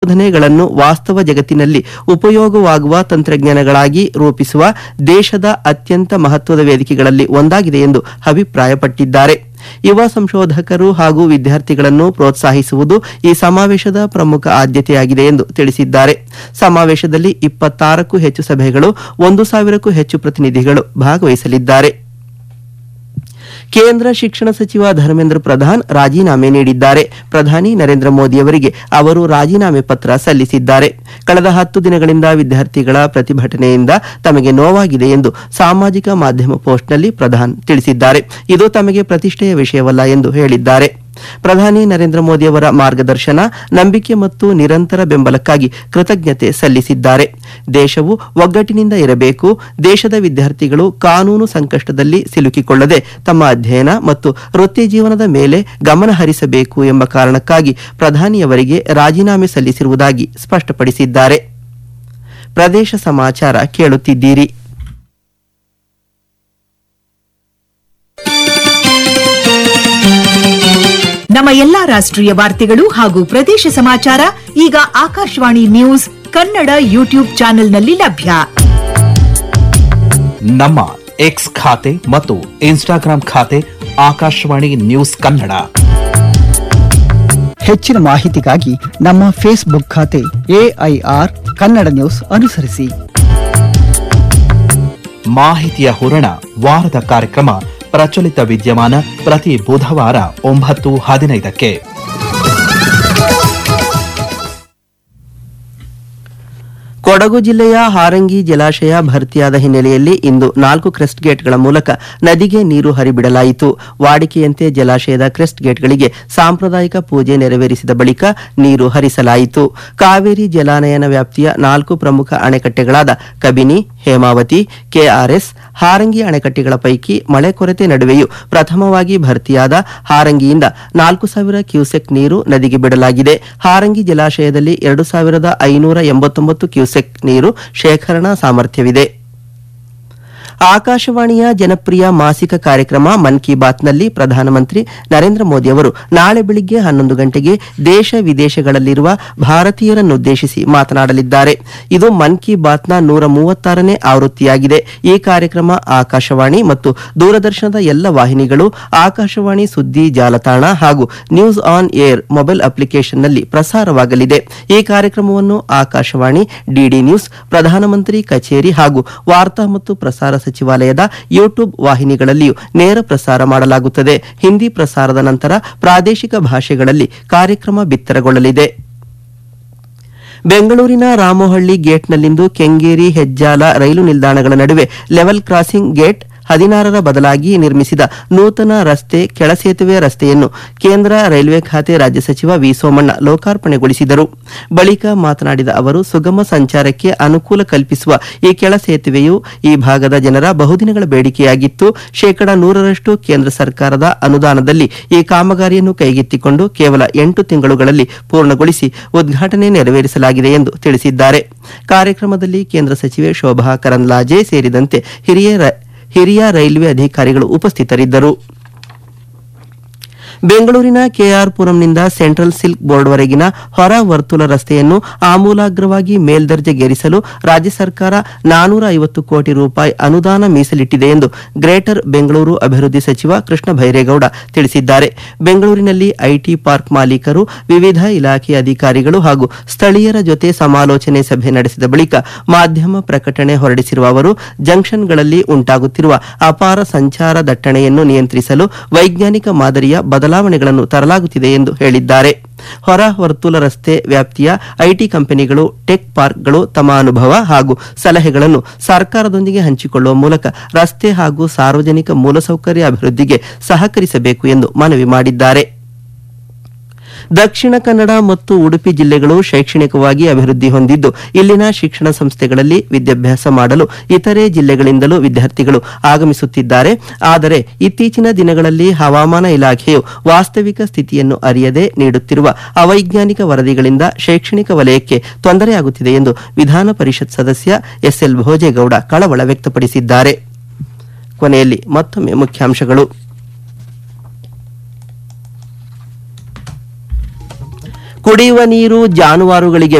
ಸಂಶೋಧನೆಗಳನ್ನು ವಾಸ್ತವ ಜಗತ್ತಿನಲ್ಲಿ ಉಪಯೋಗವಾಗುವ ತಂತ್ರಜ್ಞಾನಗಳಾಗಿ ರೂಪಿಸುವ ದೇಶದ ಅತ್ಯಂತ ಮಹತ್ವದ ವೇದಿಕೆಗಳಲ್ಲಿ ಒಂದಾಗಿದೆ ಎಂದು ಅಭಿಪ್ರಾಯಪಟ್ಟಿದ್ದಾರೆ ಯುವ ಸಂಶೋಧಕರು ಹಾಗೂ ವಿದ್ಯಾರ್ಥಿಗಳನ್ನು ಪ್ರೋತ್ಸಾಹಿಸುವುದು ಈ ಸಮಾವೇಶದ ಪ್ರಮುಖ ಆದ್ಯತೆಯಾಗಿದೆ ಎಂದು ತಿಳಿಸಿದ್ದಾರೆ ಸಮಾವೇಶದಲ್ಲಿ ಇಪ್ಪತ್ತಾರಕ್ಕೂ ಹೆಚ್ಚು ಸಭೆಗಳು ಒಂದು ಸಾವಿರಕ್ಕೂ ಹೆಚ್ಚು ಪ್ರತಿನಿಧಿಗಳು ಭಾಗವಹಿಸಲಿದ್ದಾರೆ ಕೇಂದ್ರ ಶಿಕ್ಷಣ ಸಚಿವ ಧರ್ಮೇಂದ್ರ ಪ್ರಧಾನ್ ರಾಜೀನಾಮೆ ನೀಡಿದ್ದಾರೆ ಪ್ರಧಾನಿ ನರೇಂದ್ರ ಮೋದಿಯವರಿಗೆ ಅವರು ರಾಜೀನಾಮೆ ಪತ್ರ ಸಲ್ಲಿಸಿದ್ದಾರೆ ಕಳೆದ ಹತ್ತು ದಿನಗಳಿಂದ ವಿದ್ಯಾರ್ಥಿಗಳ ಪ್ರತಿಭಟನೆಯಿಂದ ತಮಗೆ ನೋವಾಗಿದೆ ಎಂದು ಸಾಮಾಜಿಕ ಮಾಧ್ಯಮ ಪೋಸ್ಟ್ನಲ್ಲಿ ಪ್ರಧಾನ್ ತಿಳಿಸಿದ್ದಾರೆ ಇದು ತಮಗೆ ಪ್ರತಿಷ್ಠೆಯ ವಿಷಯವಲ್ಲ ಎಂದು ಹೇಳಿದ್ದಾರೆ ಪ್ರಧಾನಿ ನರೇಂದ್ರ ಮೋದಿಯವರ ಮಾರ್ಗದರ್ಶನ ನಂಬಿಕೆ ಮತ್ತು ನಿರಂತರ ಬೆಂಬಲಕ್ಕಾಗಿ ಕೃತಜ್ಞತೆ ಸಲ್ಲಿಸಿದ್ದಾರೆ ದೇಶವು ಒಗ್ಗಟ್ಟಿನಿಂದ ಇರಬೇಕು ದೇಶದ ವಿದ್ಯಾರ್ಥಿಗಳು ಕಾನೂನು ಸಂಕಷ್ಟದಲ್ಲಿ ಸಿಲುಕಿಕೊಳ್ಳದೆ ತಮ್ಮ ಅಧ್ಯಯನ ಮತ್ತು ವೃತ್ತಿ ಜೀವನದ ಮೇಲೆ ಗಮನ ಹರಿಸಬೇಕು ಎಂಬ ಕಾರಣಕ್ಕಾಗಿ ಪ್ರಧಾನಿಯವರಿಗೆ ರಾಜೀನಾಮೆ ಸಲ್ಲಿಸಿರುವುದಾಗಿ ಸ್ಪಷ್ಟಪಡಿಸಿದ್ದಾರೆ ಪ್ರದೇಶ ಸಮಾಚಾರ ಕೇಳುತ್ತಿದ್ದೀರಿ ನಮ್ಮ ಎಲ್ಲಾ ರಾಷ್ಟ್ರೀಯ ವಾರ್ತೆಗಳು ಹಾಗೂ ಪ್ರದೇಶ ಸಮಾಚಾರ ಈಗ ಆಕಾಶವಾಣಿ ನ್ಯೂಸ್ ಕನ್ನಡ ಯೂಟ್ಯೂಬ್ ಚಾನೆಲ್ನಲ್ಲಿ ಲಭ್ಯ ನಮ್ಮ ಎಕ್ಸ್ ಖಾತೆ ಮತ್ತು ಇನ್ಸ್ಟಾಗ್ರಾಂ ಖಾತೆ ಆಕಾಶವಾಣಿ ನ್ಯೂಸ್ ಕನ್ನಡ ಹೆಚ್ಚಿನ ಮಾಹಿತಿಗಾಗಿ ನಮ್ಮ ಫೇಸ್ಬುಕ್ ಖಾತೆ ಎಐಆರ್ ಕನ್ನಡ ನ್ಯೂಸ್ ಅನುಸರಿಸಿ ಮಾಹಿತಿಯ ಹೂರಣ ವಾರದ ಕಾರ್ಯಕ್ರಮ ಪ್ರಚಲಿತ ವಿದ್ಯಮಾನ ಪ್ರತಿ ಬುಧವಾರ ಒಂಬತ್ತು ಹದಿನೈದಕ್ಕೆ ಕೊಡಗು ಜಿಲ್ಲೆಯ ಹಾರಂಗಿ ಜಲಾಶಯ ಭರ್ತಿಯಾದ ಹಿನ್ನೆಲೆಯಲ್ಲಿ ಇಂದು ನಾಲ್ಕು ಕ್ರೆಸ್ಟ್ ಗೇಟ್ಗಳ ಮೂಲಕ ನದಿಗೆ ನೀರು ಹರಿಬಿಡಲಾಯಿತು ವಾಡಿಕೆಯಂತೆ ಜಲಾಶಯದ ಕ್ರೆಸ್ಟ್ ಗೇಟ್ಗಳಿಗೆ ಸಾಂಪ್ರದಾಯಿಕ ಪೂಜೆ ನೆರವೇರಿಸಿದ ಬಳಿಕ ನೀರು ಹರಿಸಲಾಯಿತು ಕಾವೇರಿ ಜಲಾನಯನ ವ್ಯಾಪ್ತಿಯ ನಾಲ್ಕು ಪ್ರಮುಖ ಅಣೆಕಟ್ಟೆಗಳಾದ ಕಬಿನಿ ಹೇಮಾವತಿ ಕೆಆರ್ಎಸ್ ಹಾರಂಗಿ ಅಣೆಕಟ್ಟೆಗಳ ಪೈಕಿ ಮಳೆ ಕೊರತೆ ನಡುವೆಯೂ ಪ್ರಥಮವಾಗಿ ಭರ್ತಿಯಾದ ಹಾರಂಗಿಯಿಂದ ನಾಲ್ಕು ಸಾವಿರ ಕ್ಯೂಸೆಕ್ ನೀರು ನದಿಗೆ ಬಿಡಲಾಗಿದೆ ಹಾರಂಗಿ ಜಲಾಶಯದಲ್ಲಿ ಎರಡು ಸಾವಿರದ ಐನೂರ ಎಂಬತ್ತೊಂಬತ್ತು ಕ್ಯೂಸೆಕ್ ನೀರು ಶೇಖರಣಾ ಸಾಮರ್ಥ್ಯವಿದೆ ಆಕಾಶವಾಣಿಯ ಜನಪ್ರಿಯ ಮಾಸಿಕ ಕಾರ್ಯಕ್ರಮ ಮನ್ ಕಿ ಬಾತ್ನಲ್ಲಿ ಪ್ರಧಾನಮಂತ್ರಿ ನರೇಂದ್ರ ಮೋದಿ ಅವರು ನಾಳೆ ಬೆಳಿಗ್ಗೆ ಹನ್ನೊಂದು ಗಂಟೆಗೆ ದೇಶ ವಿದೇಶಗಳಲ್ಲಿರುವ ಭಾರತೀಯರನ್ನುದ್ದೇಶಿಸಿ ಮಾತನಾಡಲಿದ್ದಾರೆ ಇದು ಮನ್ ಕಿ ಬಾತ್ನ ನೂರ ಮೂವತ್ತಾರನೇ ಆವೃತ್ತಿಯಾಗಿದೆ ಈ ಕಾರ್ಯಕ್ರಮ ಆಕಾಶವಾಣಿ ಮತ್ತು ದೂರದರ್ಶನದ ಎಲ್ಲ ವಾಹಿನಿಗಳು ಆಕಾಶವಾಣಿ ಸುದ್ದಿ ಜಾಲತಾಣ ಹಾಗೂ ನ್ಯೂಸ್ ಆನ್ ಏರ್ ಮೊಬೈಲ್ ಅಪ್ಲಿಕೇಶನ್ನಲ್ಲಿ ಪ್ರಸಾರವಾಗಲಿದೆ ಈ ಕಾರ್ಯಕ್ರಮವನ್ನು ಆಕಾಶವಾಣಿ ಡಿಡಿ ನ್ಯೂಸ್ ಪ್ರಧಾನಮಂತ್ರಿ ಕಚೇರಿ ಹಾಗೂ ವಾರ್ತಾ ಮತ್ತು ಪ್ರಸಾರ ಸಚಿವಾಲಯದ ಯೂಟ್ಯೂಬ್ ವಾಹಿನಿಗಳಲ್ಲಿಯೂ ನೇರ ಪ್ರಸಾರ ಮಾಡಲಾಗುತ್ತದೆ ಹಿಂದಿ ಪ್ರಸಾರದ ನಂತರ ಪ್ರಾದೇಶಿಕ ಭಾಷೆಗಳಲ್ಲಿ ಕಾರ್ಯಕ್ರಮ ಬಿತ್ತರಗೊಳ್ಳಲಿದೆ ಬೆಂಗಳೂರಿನ ರಾಮೋಹಳ್ಳಿ ಗೇಟ್ನಲ್ಲಿಂದು ಕೆಂಗೇರಿ ಹೆಜ್ಜಾಲ ರೈಲು ನಿಲ್ದಾಣಗಳ ನಡುವೆ ಲೆವೆಲ್ ಕ್ರಾಸಿಂಗ್ ಗೇಟ್ ಹದಿನಾರರ ಬದಲಾಗಿ ನಿರ್ಮಿಸಿದ ನೂತನ ರಸ್ತೆ ಕೆಳಸೇತುವೆ ರಸ್ತೆಯನ್ನು ಕೇಂದ್ರ ರೈಲ್ವೆ ಖಾತೆ ರಾಜ್ಯ ಸಚಿವ ವಿ ಸೋಮಣ್ಣ ಲೋಕಾರ್ಪಣೆಗೊಳಿಸಿದರು ಬಳಿಕ ಮಾತನಾಡಿದ ಅವರು ಸುಗಮ ಸಂಚಾರಕ್ಕೆ ಅನುಕೂಲ ಕಲ್ಪಿಸುವ ಈ ಕೆಳ ಸೇತುವೆಯು ಈ ಭಾಗದ ಜನರ ಬಹುದಿನಗಳ ಬೇಡಿಕೆಯಾಗಿತ್ತು ಶೇಕಡ ನೂರರಷ್ಟು ಕೇಂದ್ರ ಸರ್ಕಾರದ ಅನುದಾನದಲ್ಲಿ ಈ ಕಾಮಗಾರಿಯನ್ನು ಕೈಗೆತ್ತಿಕೊಂಡು ಕೇವಲ ಎಂಟು ತಿಂಗಳುಗಳಲ್ಲಿ ಪೂರ್ಣಗೊಳಿಸಿ ಉದ್ಘಾಟನೆ ನೆರವೇರಿಸಲಾಗಿದೆ ಎಂದು ತಿಳಿಸಿದ್ದಾರೆ ಕಾರ್ಯಕ್ರಮದಲ್ಲಿ ಕೇಂದ್ರ ಸಚಿವೆ ಶೋಭಾ ಕರಂದ್ಲಾಜೆ ಸೇರಿದಂತೆ ಹಿರಿಯ ರ- ಹಿರಿಯ ರೈಲ್ವೆ ಅಧಿಕಾರಿಗಳು ಉಪಸ್ಥಿತರಿದ್ದರು ಬೆಂಗಳೂರಿನ ಕೆಆರ್ ಪುರಂನಿಂದ ಸೆಂಟ್ರಲ್ ಸಿಲ್ಕ್ ಬೋರ್ಡ್ವರೆಗಿನ ಹೊರ ವರ್ತುಲ ರಸ್ತೆಯನ್ನು ಆಮೂಲಾಗ್ರವಾಗಿ ಮೇಲ್ದರ್ಜೆಗೇರಿಸಲು ರಾಜ್ಯ ಸರ್ಕಾರ ನಾನೂರ ಐವತ್ತು ಕೋಟಿ ರೂಪಾಯಿ ಅನುದಾನ ಮೀಸಲಿಟ್ಟಿದೆ ಎಂದು ಗ್ರೇಟರ್ ಬೆಂಗಳೂರು ಅಭಿವೃದ್ಧಿ ಸಚಿವ ಕೃಷ್ಣ ಭೈರೇಗೌಡ ತಿಳಿಸಿದ್ದಾರೆ ಬೆಂಗಳೂರಿನಲ್ಲಿ ಐಟಿ ಪಾರ್ಕ್ ಮಾಲೀಕರು ವಿವಿಧ ಇಲಾಖೆಯ ಅಧಿಕಾರಿಗಳು ಹಾಗೂ ಸ್ಥಳೀಯರ ಜೊತೆ ಸಮಾಲೋಚನೆ ಸಭೆ ನಡೆಸಿದ ಬಳಿಕ ಮಾಧ್ಯಮ ಪ್ರಕಟಣೆ ಹೊರಡಿಸಿರುವ ಅವರು ಜಂಕ್ಷನ್ಗಳಲ್ಲಿ ಉಂಟಾಗುತ್ತಿರುವ ಅಪಾರ ಸಂಚಾರ ದಟ್ಟಣೆಯನ್ನು ನಿಯಂತ್ರಿಸಲು ವೈಜ್ಞಾನಿಕ ಮಾದರಿಯ ಬದಲಾವಣೆಗಳನ್ನು ತರಲಾಗುತ್ತಿದೆ ಎಂದು ಹೇಳಿದ್ದಾರೆ ಹೊರ ವರ್ತುಲ ರಸ್ತೆ ವ್ಯಾಪ್ತಿಯ ಐಟಿ ಕಂಪನಿಗಳು ಟೆಕ್ ಪಾರ್ಕ್ಗಳು ತಮ್ಮ ಅನುಭವ ಹಾಗೂ ಸಲಹೆಗಳನ್ನು ಸರ್ಕಾರದೊಂದಿಗೆ ಹಂಚಿಕೊಳ್ಳುವ ಮೂಲಕ ರಸ್ತೆ ಹಾಗೂ ಸಾರ್ವಜನಿಕ ಮೂಲಸೌಕರ್ಯ ಅಭಿವೃದ್ಧಿಗೆ ಸಹಕರಿಸಬೇಕು ಎಂದು ಮನವಿ ಮಾಡಿದ್ದಾರೆ ದಕ್ಷಿಣ ಕನ್ನಡ ಮತ್ತು ಉಡುಪಿ ಜಿಲ್ಲೆಗಳು ಶೈಕ್ಷಣಿಕವಾಗಿ ಅಭಿವೃದ್ಧಿ ಹೊಂದಿದ್ದು ಇಲ್ಲಿನ ಶಿಕ್ಷಣ ಸಂಸ್ಥೆಗಳಲ್ಲಿ ವಿದ್ಯಾಭ್ಯಾಸ ಮಾಡಲು ಇತರೆ ಜಿಲ್ಲೆಗಳಿಂದಲೂ ವಿದ್ಯಾರ್ಥಿಗಳು ಆಗಮಿಸುತ್ತಿದ್ದಾರೆ ಆದರೆ ಇತ್ತೀಚಿನ ದಿನಗಳಲ್ಲಿ ಹವಾಮಾನ ಇಲಾಖೆಯು ವಾಸ್ತವಿಕ ಸ್ಥಿತಿಯನ್ನು ಅರಿಯದೆ ನೀಡುತ್ತಿರುವ ಅವೈಜ್ಞಾನಿಕ ವರದಿಗಳಿಂದ ಶೈಕ್ಷಣಿಕ ವಲಯಕ್ಕೆ ತೊಂದರೆಯಾಗುತ್ತಿದೆ ಎಂದು ವಿಧಾನ ಪರಿಷತ್ ಸದಸ್ಯ ಎಸ್ಎಲ್ ಭೋಜೇಗೌಡ ಕಳವಳ ವ್ಯಕ್ತಪಡಿಸಿದ್ದಾರೆ ಕೊನೆಯಲ್ಲಿ ಮತ್ತೊಮ್ಮೆ ಮುಖ್ಯಾಂಶಗಳು ಕುಡಿಯುವ ನೀರು ಜಾನುವಾರುಗಳಿಗೆ